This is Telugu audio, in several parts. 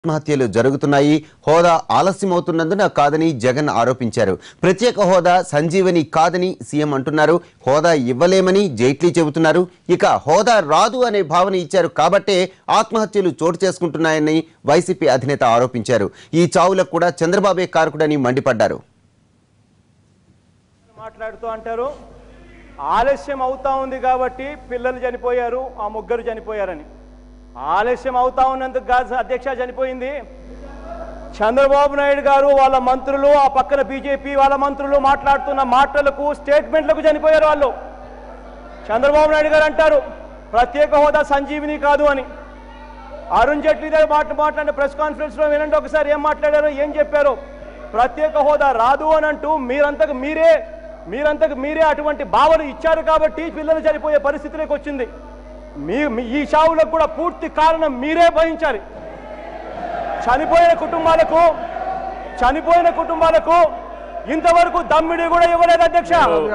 ఆత్మహత్యలు జరుగుతున్నాయి హోదా ఆలస్యమవుతున్నందున కాదని జగన్ ఆరోపించారు ప్రత్యేక హోదా సంజీవని కాదని సీఎం అంటున్నారు హోదా ఇవ్వలేమని జైట్లీ చెబుతున్నారు ఇక హోదా రాదు అనే భావన ఇచ్చారు కాబట్టే ఆత్మహత్యలు చోటు చేసుకుంటున్నాయని వైసీపీ అధినేత ఆరోపించారు ఈ చావులకు కూడా చంద్రబాబే కారకుడని మండిపడ్డారు మాట్లాడుతూ అంటారు ఆలస్యం అవుతా ఉంది కాబట్టి పిల్లలు చనిపోయారు ఆ ముగ్గురు చనిపోయారని ఆలస్యం అవుతా ఉన్నందుకు కాదు అధ్యక్ష చనిపోయింది చంద్రబాబు నాయుడు గారు వాళ్ళ మంత్రులు ఆ పక్కన బీజేపీ వాళ్ళ మంత్రులు మాట్లాడుతున్న మాటలకు స్టేట్మెంట్లకు చనిపోయారు వాళ్ళు చంద్రబాబు నాయుడు గారు అంటారు ప్రత్యేక హోదా సంజీవిని కాదు అని అరుణ్ జైట్లీ గారు మాట మాట్లాడిన ప్రెస్ కాన్ఫరెన్స్ లో వినండి ఒకసారి ఏం మాట్లాడారో ఏం చెప్పారో ప్రత్యేక హోదా రాదు అని అంటూ మీరంతకు మీరే మీరంతకు మీరే అటువంటి భావన ఇచ్చారు కాబట్టి పిల్లలు చనిపోయే పరిస్థితిలోకి వచ్చింది మీ మీ- ఈ చావులకు కూడా పూర్తి కారణం మీరే భరించాలి చనిపోయిన కుటుంబాలకు చనిపోయిన కుటుంబాలకు ఇంతవరకు దమ్మిడి కూడా ఇవ్వలేదు అధ్యక్ష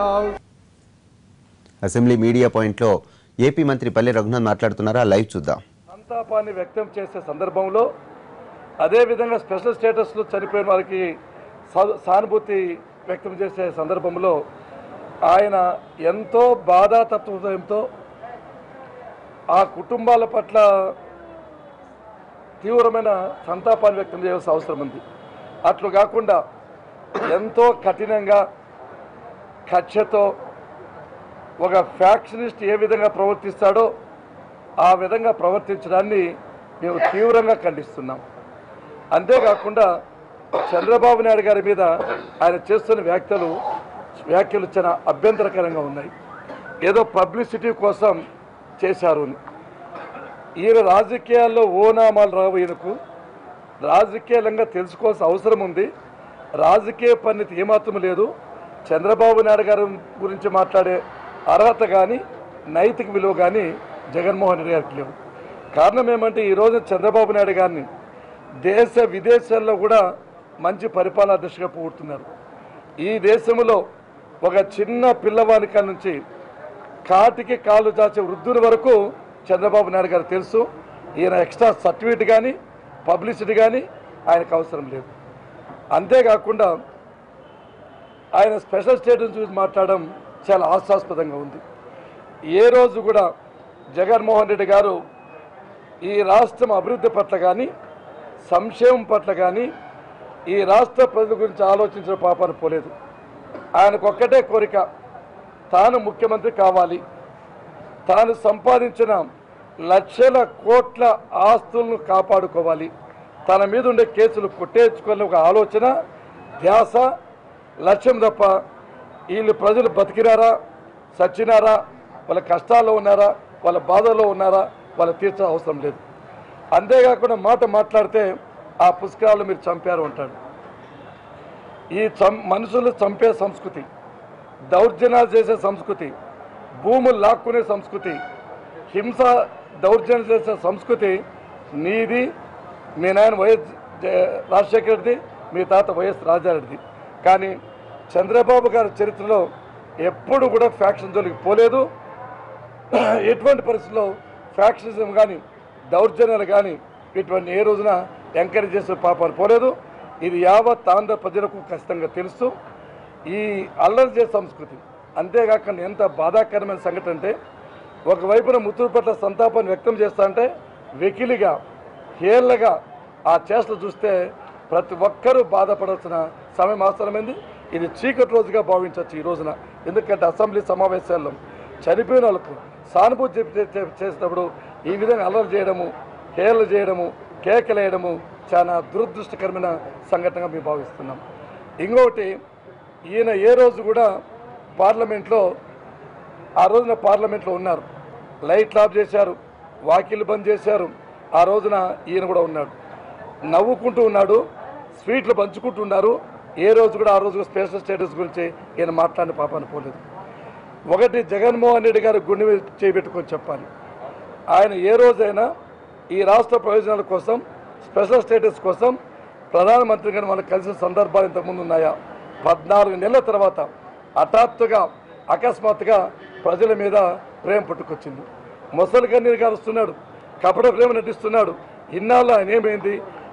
అసెంబ్లీ మీడియా పాయింట్లో ఏపీ మంత్రి పల్లె రఘునాథ్ మాట్లాడుతున్నారా లైవ్ చూద్దాం సంతాపాన్ని వ్యక్తం చేసే సందర్భంలో అదేవిధంగా స్పెషల్ స్టేటస్లో చనిపోయిన వారికి సా- సానుభూతి వ్యక్తం చేసే సందర్భంలో ఆయన ఎంతో బాధాతత్వంతో ఆ కుటుంబాల పట్ల తీవ్రమైన సంతాపాన్ని వ్యక్తం చేయాల్సిన అవసరం ఉంది అట్లు కాకుండా ఎంతో కఠినంగా కక్షతో ఒక ఫ్యాక్షనిస్ట్ ఏ విధంగా ప్రవర్తిస్తాడో ఆ విధంగా ప్రవర్తించడాన్ని మేము తీవ్రంగా ఖండిస్తున్నాం అంతేకాకుండా చంద్రబాబు నాయుడు గారి మీద ఆయన చేస్తున్న వ్యాఖ్యలు వ్యాఖ్యలు చాలా అభ్యంతరకరంగా ఉన్నాయి ఏదో పబ్లిసిటీ కోసం చేశారు అని. ఈయన రాజకీయాల్లో ఓనామాలు రావు ఈయనకు రాజకీయంగా తెలుసుకోవాల్సిన అవసరం ఉంది రాజకీయ పరిణితి ఏమాత్రం లేదు చంద్రబాబు నాయుడు గారి గురించి మాట్లాడే అర్హత కానీ నైతిక విలువ కానీ జగన్మోహన్ రెడ్డి గారికి లేవు కారణం ఏమంటే ఈరోజు చంద్రబాబు నాయుడు గారిని దేశ విదేశాల్లో కూడా మంచి పరిపాలనా దిశగా పోగొడుతున్నారు ఈ దేశంలో ఒక చిన్న పిల్లవాని కాడ నుంచి కాటికి కాళ్ళు చాచే వృద్ధుల వరకు చంద్రబాబు నాయుడు గారు తెలుసు ఈయన ఎక్స్ట్రా సర్టిఫికేట్ కానీ పబ్లిసిటీ కానీ ఆయనకు అవసరం లేదు అంతేకాకుండా ఆయన స్పెషల్ స్టేటస్ చూసి మాట్లాడడం చాలా హాస్యాస్పదంగా ఉంది ఏ రోజు కూడా జగన్మోహన్ రెడ్డి గారు ఈ రాష్ట్రం అభివృద్ధి పట్ల కానీ సంక్షేమం పట్ల కానీ ఈ రాష్ట్ర ప్రజల గురించి ఆలోచించిన పాపాను పోలేదు ఆయనకు ఒక్కటే కోరిక తాను ముఖ్యమంత్రి కావాలి తాను సంపాదించిన లక్షల కోట్ల ఆస్తులను కాపాడుకోవాలి తన మీద ఉండే కేసులు కొట్టేర్చుకోవాలని ఒక ఆలోచన ధ్యాస లక్ష్యం తప్ప వీళ్ళు ప్రజలు బతికినారా సచ్చినారా వాళ్ళ కష్టాల్లో ఉన్నారా వాళ్ళ బాధల్లో ఉన్నారా వాళ్ళ తీర్చ అవసరం లేదు అంతేకాకుండా మాట మాట్లాడితే ఆ పుస్తకాలు మీరు చంపారు అంటాడు ఈ చం మనుషులు చంపే సంస్కృతి దౌర్జన్యాలు చేసే సంస్కృతి భూములు లాక్కునే సంస్కృతి హింస దౌర్జన్యం చేసే సంస్కృతి నీది మీ నాయన వైఎస్ జ- రాజశేఖర రెడ్డిది మీ తాత వైఎస్ రాజారెడ్డిది కానీ చంద్రబాబు గారి చరిత్రలో ఎప్పుడు కూడా ఫ్యాక్షన్ జోలికి పోలేదు ఎటువంటి పరిస్థితుల్లో ఫ్యాక్షనిజం కానీ దౌర్జన్యాలు కానీ ఇటువంటి ఏ రోజున ఎంకరేజ్ చేసే పాపాలు పోలేదు ఇది యావత్ ఆంధ్ర ప్రజలకు ఖచ్చితంగా తెలుసు ఈ అల్లరి చేసే సంస్కృతి అంతేకాకుండా ఎంత బాధాకరమైన సంఘటన అంటే ఒకవైపున ముత్తూరు పట్ల సంతాపాన్ని వ్యక్తం చేస్తా అంటే వెకిలిగా హేళ్లగా ఆ చేష్టలు చూస్తే ప్రతి ఒక్కరూ బాధపడాల్సిన సమయం అవసరమైంది ఇది చీకటి రోజుగా భావించవచ్చు ఈ రోజున ఎందుకంటే అసెంబ్లీ సమావేశాల్లో చనిపోయిన వాళ్ళకు సానుభూతి చెప్పి- చే- చేసేటప్పుడు ఈ విధంగా అల్లరి చేయడము హేళన చేయడము కేకలేయడము చాలా దురదృష్టకరమైన సంఘటనగా మేము భావిస్తున్నాం ఇంకొకటి ఈయన ఏ రోజు కూడా పార్లమెంట్లో ఆ రోజున పార్లమెంట్లో ఉన్నారు లైట్లు ఆఫ్ చేశారు వాకిళ్ళు బంద్ చేశారు ఆ రోజున ఈయన కూడా ఉన్నాడు నవ్వుకుంటూ ఉన్నాడు స్వీట్లు పంచుకుంటూ ఉన్నారు ఏ రోజు కూడా ఆ రోజు స్పెషల్ స్టేటస్ గురించి ఈయన మాట్లాడిన పాపాన్ని పోలేదు ఒకటి జగన్మోహన్ రెడ్డి గారు గుండె మీద చేపెట్టుకొని చెప్పాలి ఆయన ఏ రోజైనా ఈ రాష్ట్ర ప్రయోజనాల కోసం స్పెషల్ స్టేటస్ కోసం ప్రధానమంత్రి గారు మనకు కలిసిన సందర్భాలు ఇంతకుముందు ఉన్నాయా పద్నాలుగు నెలల తర్వాత హఠాత్తుగా అకస్మాత్తుగా ప్రజల మీద ప్రేమ పుట్టుకొచ్చింది ముసలి కన్నీరు గారుస్తున్నాడు కపట ప్రేమ నటిస్తున్నాడు ఇన్నాళ్ళు ఆయన ఏమైంది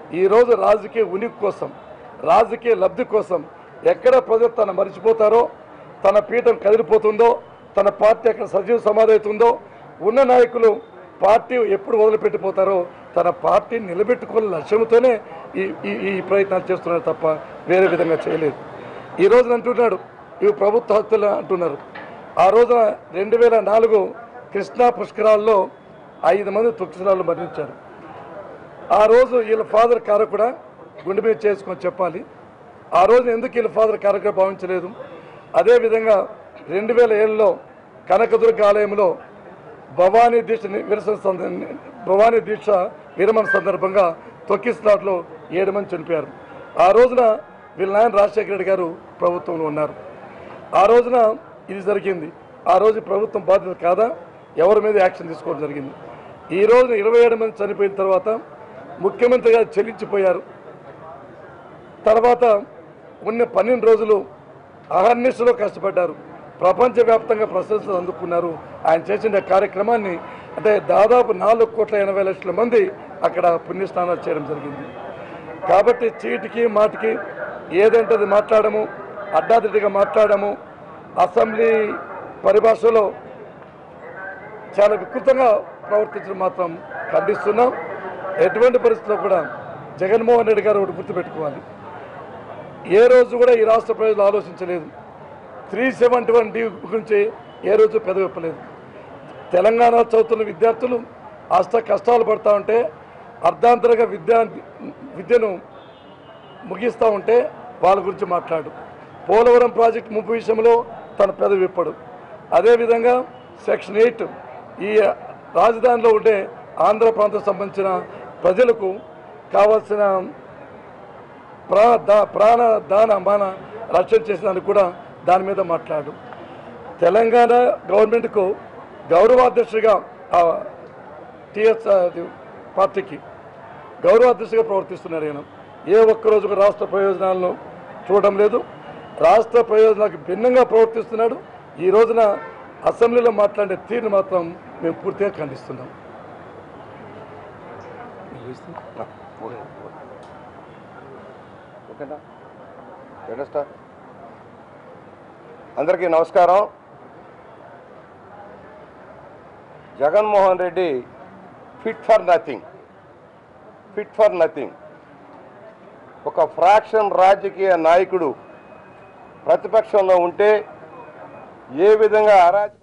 ఈరోజు రాజకీయ ఉనికి కోసం రాజకీయ లబ్ధి కోసం ఎక్కడ ప్రజలు తన మరిచిపోతారో తన పీఠం కదిలిపోతుందో తన పార్టీ అక్కడ సజీవ సమాధవుతుందో ఉన్న నాయకులు పార్టీ ఎప్పుడు వదిలిపెట్టిపోతారో తన పార్టీని నిలబెట్టుకునే లక్ష్యంతోనే ఈ ఈ- ఈ ప్రయత్నాలు చేస్తున్నారు తప్ప వేరే విధంగా చేయలేదు ఈ రోజున అంటున్నాడు ఇవి ప్రభుత్వ హత్యలు అంటున్నారు ఆ రోజున రెండు వేల నాలుగు కృష్ణా పుష్కరాల్లో ఐదు మంది తుక్సిరాలు మరణించారు ఆ రోజు వీళ్ళ ఫాదర్ కారకుడా గుండె మీద చేసుకొని చెప్పాలి ఆ రోజు ఎందుకు వీళ్ళ ఫాదర్ కారకుడా భావించలేదు అదేవిధంగా రెండు వేల ఏళ్ళలో కనకదుర్గ ఆలయంలో భవానీ దీక్ష ని- విరసన సంద భవానీ దీక్ష విరమణ సందర్భంగా తొక్కిస్లాట్లో ఏడు మంది చనిపోయారు ఆ రోజున వీళ్ళ నాయన రాజశేఖర రెడ్డి గారు ప్రభుత్వంలో ఉన్నారు ఆ రోజున ఇది జరిగింది ఆ రోజు ప్రభుత్వం బాధ్యత కాదా ఎవరి మీద యాక్షన్ తీసుకోవడం జరిగింది ఈ రోజున ఇరవై ఏడు మంది చనిపోయిన తర్వాత ముఖ్యమంత్రి గారు చెల్లించిపోయారు తర్వాత ఉన్న పన్నెండు రోజులు అహర్నిశలో కష్టపడ్డారు ప్రపంచవ్యాప్తంగా ప్రశంసలు అందుకున్నారు ఆయన చేసిన కార్యక్రమాన్ని అంటే దాదాపు నాలుగు కోట్ల ఎనభై లక్షల మంది అక్కడ పుణ్యస్నానాలు చేయడం జరిగింది కాబట్టి చీటికి మాటికి ఏదంటే అది మాట్లాడము అడ్డాదిడ్డిగా మాట్లాడము అసెంబ్లీ పరిభాషలో చాలా వికృతంగా ప్రవర్తించడం మాత్రం ఖండిస్తున్నాం ఎటువంటి పరిస్థితుల్లో కూడా జగన్మోహన్ రెడ్డి గారు ఒకటి గుర్తుపెట్టుకోవాలి ఏ రోజు కూడా ఈ రాష్ట్ర ప్రజలు ఆలోచించలేదు త్రీ సెవెంటీ వన్ డి గురించి ఏ రోజు పెదవిప్పలేదు తెలంగాణ చదువుతున్న విద్యార్థులు అష్ట కష్టాలు పడతా ఉంటే అర్ధాంతరంగా విద్యా విద్యను ముగిస్తూ ఉంటే వాళ్ళ గురించి మాట్లాడు పోలవరం ప్రాజెక్ట్ ముప్పు విషయంలో తన పెదవి విప్పడు అదేవిధంగా సెక్షన్ ఎయిట్ ఈ రాజధానిలో ఉండే ఆంధ్ర ప్రాంతం సంబంధించిన ప్రజలకు కావాల్సిన ప్రా దా ప్రాణ దాన మాన రక్షణ చేసినందుకు కూడా దాని మీద మాట్లాడు తెలంగాణ గవర్నమెంట్కు గౌరవాధ్యక్షుడిగా టిఎస్ పార్టీకి గౌరవాధ్యక్షుడిగా ప్రవర్తిస్తున్నారు ఈయన ఏ ఒక్కరోజు కూడా రాష్ట్ర ప్రయోజనాలను చూడడం లేదు రాష్ట్ర ప్రయోజనాలకు భిన్నంగా ప్రవర్తిస్తున్నాడు ఈ రోజున అసెంబ్లీలో మాట్లాడే తీరును మాత్రం మేము పూర్తిగా ఖండిస్తున్నాం ఓకేనా ఎడస్టా అందరికీ నమస్కారం Jaganmohan Reddy fit for nothing fit for nothing ఒక ఫ్రాక్షన్ రాజకీయ నాయకుడు ప్రతిపక్షంలో ఉంటే ఏ విధంగా అరాచక